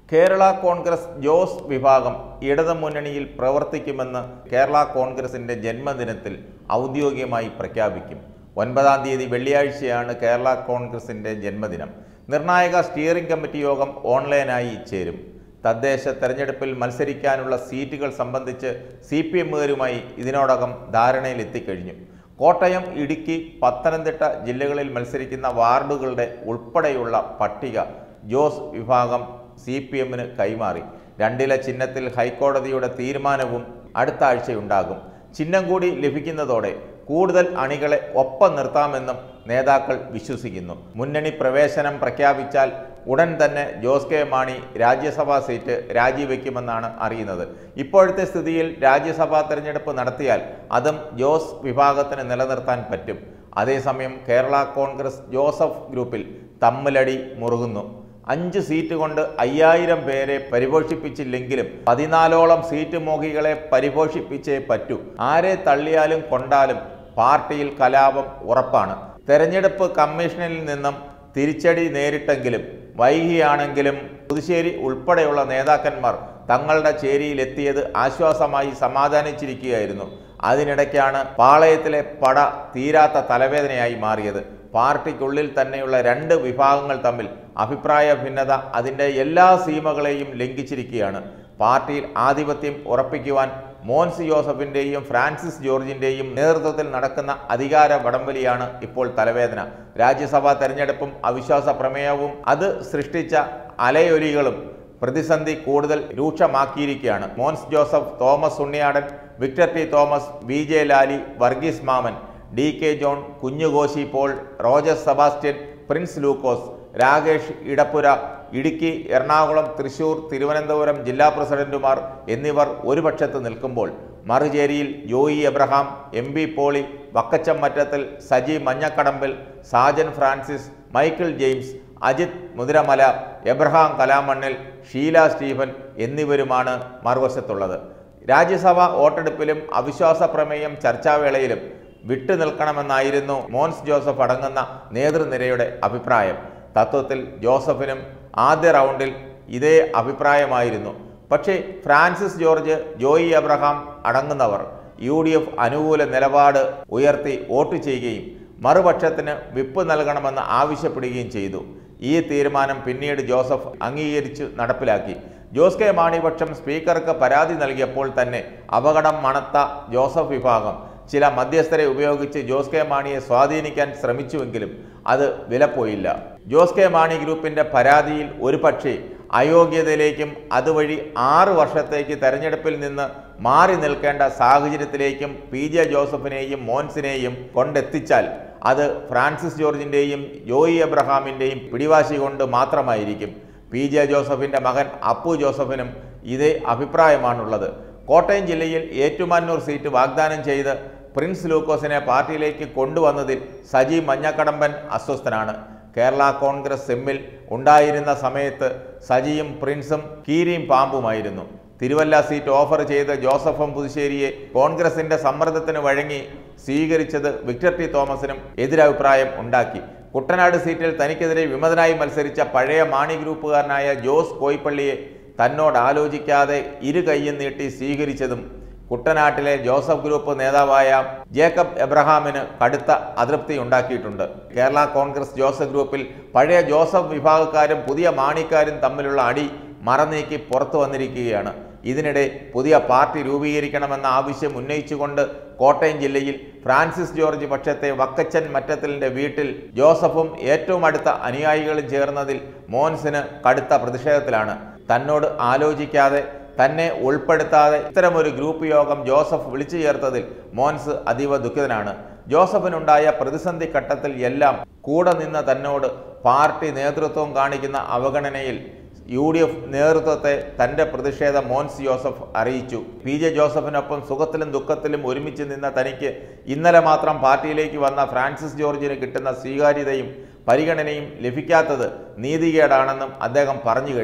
കേരള കോൺഗ്രസ് ജോസ് വിഭാഗം ഇടതു മുന്നണിയിൽ പ്രവർത്തിക്കുമെന്ന് കേരള കോൺഗ്രസിന്റെ ജന്മദിനത്തിൽ ഔദ്യോഗികമായി പ്രഖ്യാപിക്കും ഒൻപതാം തീയതി വെള്ളിയാഴ്ചയാണ് കേരള കോൺഗ്രസിന്റെ ജന്മദിനം നിർണായക സ്റ്റിയറിംഗ് കമ്മിറ്റി യോഗം ഓൺലൈനായി ചേരും തദ്ദേശ തെരഞ്ഞെടുപ്പിൽ മത്സരിക്കാനുള്ള സീറ്റുകൾ സംബന്ധിച്ച് സി പി എമ്മുകാരുമായി ഇതിനോടകം ധാരണയിലെത്തിക്കഴിഞ്ഞു കോട്ടയം ഇടുക്കി പത്തനംതിട്ട ജില്ലകളിൽ മത്സരിക്കുന്ന വാർഡുകളുടെ ഉൾപ്പെടെയുള്ള പട്ടിക ജോസ് വിഭാഗം സി പി എമ്മിന് കൈമാറി രണ്ടില ചിഹ്നത്തിൽ ഹൈക്കോടതിയുടെ തീരുമാനവും അടുത്ത ആഴ്ചയുണ്ടാകും ചിഹ്നം കൂടി ലഭിക്കുന്നതോടെ കൂടുതൽ അണികളെ ഒപ്പം നിർത്താമെന്നും നേതാക്കൾ വിശ്വസിക്കുന്നു മുന്നണി പ്രവേശനം പ്രഖ്യാപിച്ചാൽ ഉടൻ തന്നെ ജോസ് കെ മാണി രാജ്യസഭാ സീറ്റ് രാജിവെക്കുമെന്നാണ് അറിയുന്നത് ഇപ്പോഴത്തെ സ്ഥിതിയിൽ രാജ്യസഭാ തെരഞ്ഞെടുപ്പ് നടത്തിയാൽ അതും ജോസ് വിഭാഗത്തിന് നിലനിർത്താൻ പറ്റും അതേസമയം കേരള കോൺഗ്രസ് ജോസഫ് ഗ്രൂപ്പിൽ തമ്മിലടി മുറുകുന്നു അഞ്ച് സീറ്റ് കൊണ്ട് അയ്യായിരം പേരെ പരിപോഷിപ്പിച്ചില്ലെങ്കിലും പതിനാലോളം സീറ്റ് മോഹികളെ പരിപോഷിപ്പിച്ചേ പറ്റൂ ആരെ തള്ളിയാലും കൊണ്ടാലും പാർട്ടിയിൽ കലാപം ഉറപ്പാണ് തെരഞ്ഞെടുപ്പ് കമ്മീഷനിൽ നിന്നും തിരിച്ചടി നേരിട്ടെങ്കിലും വൈകിയാണെങ്കിലും പുതുശ്ശേരി ഉൾപ്പെടെയുള്ള നേതാക്കന്മാർ തങ്ങളുടെ ചേരിയിലെത്തിയത് ആശ്വാസമായി സമാധാനിച്ചിരിക്കുകയായിരുന്നു അതിനിടയ്ക്കാണ് പാളയത്തിലെ പട തീരാത്ത തലവേദനയായി മാറിയത് പാർട്ടിക്കുള്ളിൽ തന്നെയുള്ള രണ്ട് വിഭാഗങ്ങൾ തമ്മിൽ അഭിപ്രായ ഭിന്നത അതിൻ്റെ എല്ലാ സീമകളെയും ലംഘിച്ചിരിക്കുകയാണ് പാർട്ടിയിൽ ആധിപത്യം ഉറപ്പിക്കുവാൻ മോൻസ് ജോസഫിൻ്റെയും ഫ്രാൻസിസ് ജോർജിൻ്റെയും നേതൃത്വത്തിൽ നടക്കുന്ന അധികാര വടംവലിയാണ് ഇപ്പോൾ തലവേദന രാജ്യസഭാ തെരഞ്ഞെടുപ്പും അവിശ്വാസ പ്രമേയവും അത് സൃഷ്ടിച്ച അലയൊലികളും പ്രതിസന്ധി കൂടുതൽ രൂക്ഷമാക്കിയിരിക്കുകയാണ് Mons Joseph Thomas Unniyadan Victor T Thomas V J Lali Varghese Mammen D K John Kunjukoshy Paul Roger Sebastian Prince Lukose Rakesh Edappura Idukki Ernakulam Thrissur Thiruvananthapuram ജില്ലാ പ്രസിഡന്റുമാർ എന്നിവർ ഒരു പക്ഷത്ത് നിൽക്കുമ്പോൾ മറുചേരിയിൽ ജോയി എബ്രഹാം എം ബി പോളി വക്കച്ചം മറ്റത്തിൽ സജി മഞ്ഞക്കടമ്പിൽ സാജൻ ഫ്രാൻസിസ് മൈക്കിൾ ജെയിംസ് അജിത് മുതിരമല എബ്രഹാം കലാമണ്ണിൽ ഷീല സ്റ്റീഫൻ എന്നിവരുമാണ് മറുവശത്തുള്ളത് രാജ്യസഭാ വോട്ടെടുപ്പിലും അവിശ്വാസ പ്രമേയം ചർച്ചാവേളയിലും വിട്ടുനിൽക്കണമെന്നായിരുന്നു മോൻസ് ജോസഫ് അടങ്ങുന്ന നേതൃനിരയുടെ അഭിപ്രായം തത്വത്തിൽ ജോസഫിനും ആദ്യ റൗണ്ടിൽ ഇതേ അഭിപ്രായമായിരുന്നു പക്ഷേ ഫ്രാൻസിസ് ജോർജ് ജോയി അബ്രഹാം അടങ്ങുന്നവർ യു ഡി എഫ് അനുകൂല നിലപാട് ഉയർത്തി വോട്ട് ചെയ്യുകയും മറുപക്ഷത്തിന് വിപ്പ് നൽകണമെന്ന് ആവശ്യപ്പെടുകയും ചെയ്തു ഈ തീരുമാനം പിന്നീട് ജോസഫ് അംഗീകരിച്ചു നടപ്പിലാക്കി ജോസ് കെ മാണിപക്ഷം സ്പീക്കർക്ക് പരാതി നൽകിയപ്പോൾ തന്നെ അപകടം മണത്ത ജോസഫ് വിഭാഗം ചില മധ്യസ്ഥരെ ഉപയോഗിച്ച് ജോസ് കെ മാണിയെ സ്വാധീനിക്കാൻ ശ്രമിച്ചുവെങ്കിലും അത് വിലപ്പോയില്ല ജോസ് കെ മാണി ഗ്രൂപ്പിന്റെ പരാതിയിൽ ഒരു പക്ഷേ അയോഗ്യതയിലേക്കും അതുവഴി ആറ് വർഷത്തേക്ക് തെരഞ്ഞെടുപ്പിൽ നിന്ന് മാറി നിൽക്കേണ്ട സാഹചര്യത്തിലേക്കും പി ജെ ജോസഫിനെയും മോൻസിനെയും കൊണ്ടെത്തിച്ചാൽ അത് ഫ്രാൻസിസ് ജോർജിൻ്റെയും ജോയി എബ്രഹാമിൻ്റെയും പിടിവാശി കൊണ്ട് മാത്രമായിരിക്കും പി ജെ ജോസഫിൻ്റെ മകൻ അപ്പു ജോസഫിനും ഇതേ അഭിപ്രായമാണുള്ളത് കോട്ടയം ജില്ലയിൽ ഏറ്റുമാനൂർ സീറ്റ് വാഗ്ദാനം ചെയ്ത് പ്രിൻസ് ലൂക്കോസിനെ പാർട്ടിയിലേക്ക് കൊണ്ടുവന്നതിൽ സജി മഞ്ഞക്കടമ്പൻ അസ്വസ്ഥനാണ് കേരള കോൺഗ്രസ് എമ്മിൽ ഉണ്ടായിരുന്ന സമയത്ത് സജിയും പ്രിൻസും കീരിയും പാമ്പുമായിരുന്നു തിരുവല്ല സീറ്റ് ഓഫർ ചെയ്ത് ജോസഫും പുതുശ്ശേരിയെ കോൺഗ്രസിന്റെ സമ്മർദ്ദത്തിന് വഴങ്ങി സ്വീകരിച്ചത് വിക്ടർ ടി തോമസിനും എതിരഭിപ്രായം ഉണ്ടാക്കി കുട്ടനാട് സീറ്റിൽ തനിക്കെതിരെ വിമതനായി മത്സരിച്ച പഴയ മാണി ഗ്രൂപ്പുകാരനായ ജോസ് കോയിപ്പള്ളിയെ തന്നോട് ആലോചിക്കാതെ ഇരു കൈയും നീട്ടി സ്വീകരിച്ചതും കുട്ടനാട്ടിലെ ജോസഫ് ഗ്രൂപ്പ് നേതാവായ ജേക്കബ് എബ്രഹാമിന് കടുത്ത അതൃപ്തി ഉണ്ടാക്കിയിട്ടുണ്ട് കേരള കോൺഗ്രസ് ജോസഫ് ഗ്രൂപ്പിൽ പഴയ ജോസഫ് വിഭാഗക്കാരും പുതിയ മാണിക്കാരും തമ്മിലുള്ള അടി മറനീക്കി പുറത്തു വന്നിരിക്കുകയാണ് ഇതിനിടെ പുതിയ പാർട്ടി രൂപീകരിക്കണമെന്ന ആവശ്യം ഉന്നയിച്ചുകൊണ്ട് കോട്ടയം ജില്ലയിൽ ഫ്രാൻസിസ് ജോർജ് പക്ഷത്തെ വക്കച്ചൻ മറ്റത്തിലിന്റെ വീട്ടിൽ ജോസഫും ഏറ്റവും അടുത്ത അനുയായികളും ചേർന്നതിൽ മോൻസിന് കടുത്ത പ്രതിഷേധത്തിലാണ് തന്നോട് ആലോചിക്കാതെ തന്നെ ഉൾപ്പെടുത്താതെ ഇത്തരമൊരു ഗ്രൂപ്പ് യോഗം ജോസഫ് വിളിച്ചു ചേർത്തതിൽ മോൻസ് അതീവ ദുഃഖിതനാണ് ജോസഫിനുണ്ടായ പ്രതിസന്ധി ഘട്ടത്തിൽ എല്ലാം കൂടെ നിന്ന തന്നോട് പാർട്ടി നേതൃത്വം കാണിക്കുന്ന അവഗണനയിൽ യു ഡി എഫ് നേതൃത്വത്തെ തന്റെ പ്രതിഷേധം മോൻസ് ജോസഫ് അറിയിച്ചു പി ജെ ജോസഫിനൊപ്പം സുഖത്തിലും ദുഃഖത്തിലും ഒരുമിച്ച് നിന്ന തനിക്ക് ഇന്നലെ മാത്രം പാർട്ടിയിലേക്ക് വന്ന ഫ്രാൻസിസ് ജോർജിന് കിട്ടുന്ന സ്വീകാര്യതയും പരിഗണനയും ലഭിക്കാത്തത് നീതികേടാണെന്നും അദ്ദേഹം പറഞ്ഞു കഴിഞ്ഞു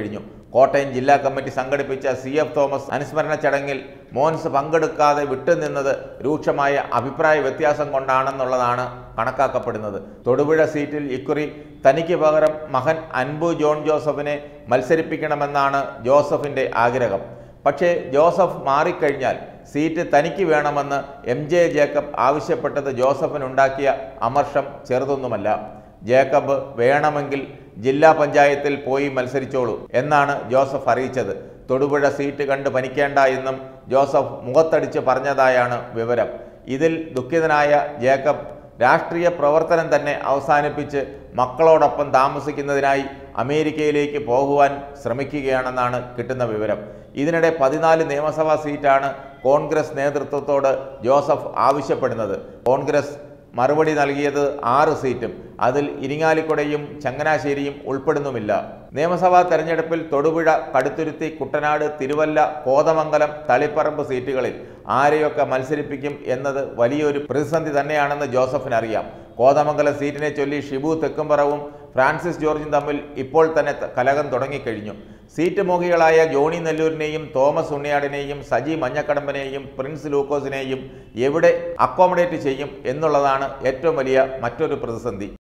കോട്ടയം ജില്ലാ കമ്മിറ്റി സംഘടിപ്പിച്ച സി എഫ് തോമസ് അനുസ്മരണ ചടങ്ങിൽ മോൻസ് പങ്കെടുക്കാതെ വിട്ടുനിന്നത് രൂക്ഷമായ അഭിപ്രായ വ്യത്യാസം കൊണ്ടാണെന്നുള്ളതാണ് കണക്കാക്കപ്പെടുന്നത് തൊടുപുഴ സീറ്റിൽ ഇക്കുറി തനിക്ക് പകരം മകൻ അൻബു ജോൺ ജോസഫിനെ മത്സരിപ്പിക്കണമെന്നാണ് ജോസഫിന്റെ ആഗ്രഹം പക്ഷേ ജോസഫ് മാറിക്കഴിഞ്ഞാൽ സീറ്റ് തനിക്ക് വേണമെന്ന് എം ജെ ജേക്കബ് ആവശ്യപ്പെട്ടത് ജോസഫിനുണ്ടാക്കിയ അമർഷം ചെറുതൊന്നുമല്ല ജേക്കബ് വേണമെങ്കിൽ ജില്ലാ പഞ്ചായത്തിൽ പോയി മത്സരിച്ചോളൂ എന്നാണ് ജോസഫ് അറിയിച്ചത് തൊടുപുഴ സീറ്റ് കണ്ട് പനിക്കേണ്ട എന്നും ജോസഫ് മുഖത്തടിച്ച് പറഞ്ഞതായാണ് വിവരം ഇതിൽ ദുഃഖിതനായ ജേക്കബ് രാഷ്ട്രീയ പ്രവർത്തനം തന്നെ അവസാനിപ്പിച്ച് മക്കളോടൊപ്പം താമസിക്കുന്നതിനായി അമേരിക്കയിലേക്ക് പോകുവാൻ ശ്രമിക്കുകയാണെന്നാണ് കിട്ടുന്ന വിവരം ഇതിനിടെ പതിനാല് നിയമസഭാ സീറ്റാണ് കോൺഗ്രസ് നേതൃത്വത്തോട് ജോസഫ് ആവശ്യപ്പെടുന്നത് കോൺഗ്രസ് മറുപടി നൽകിയത് ആറ് സീറ്റും അതിൽ ഇരിങ്ങാലിക്കുടയും ചങ്ങനാശ്ശേരിയും ഉൾപ്പെടുന്നുമില്ല നിയമസഭാ തെരഞ്ഞെടുപ്പിൽ തൊടുപുഴ കടുത്തുരുത്തി കുട്ടനാട് തിരുവല്ല കോതമംഗലം തളിപ്പറമ്പ് സീറ്റുകളിൽ ആരെയൊക്കെ മത്സരിപ്പിക്കും എന്നത് വലിയൊരു പ്രതിസന്ധി തന്നെയാണെന്ന് ജോസഫിന് അറിയാം കോതമംഗലം സീറ്റിനെ ചൊല്ലി ഷിബു തെക്കുംപറവും ഫ്രാൻസിസ് ജോർജും തമ്മിൽ ഇപ്പോൾ തന്നെ ത- കലകം തുടങ്ങിക്കഴിഞ്ഞു സീറ്റ് മോഹികളായ ജോണി നെല്ലൂരിനെയും തോമസ് ഉണ്ണിയാടിനെയും സജി മഞ്ഞക്കടമ്പനെയും പ്രിൻസ് ലൂക്കോസിനെയും എവിടെ അക്കോമഡേറ്റ് ചെയ്യും എന്നുള്ളതാണ് ഏറ്റവും വലിയ മറ്റൊരു പ്രതിസന്ധി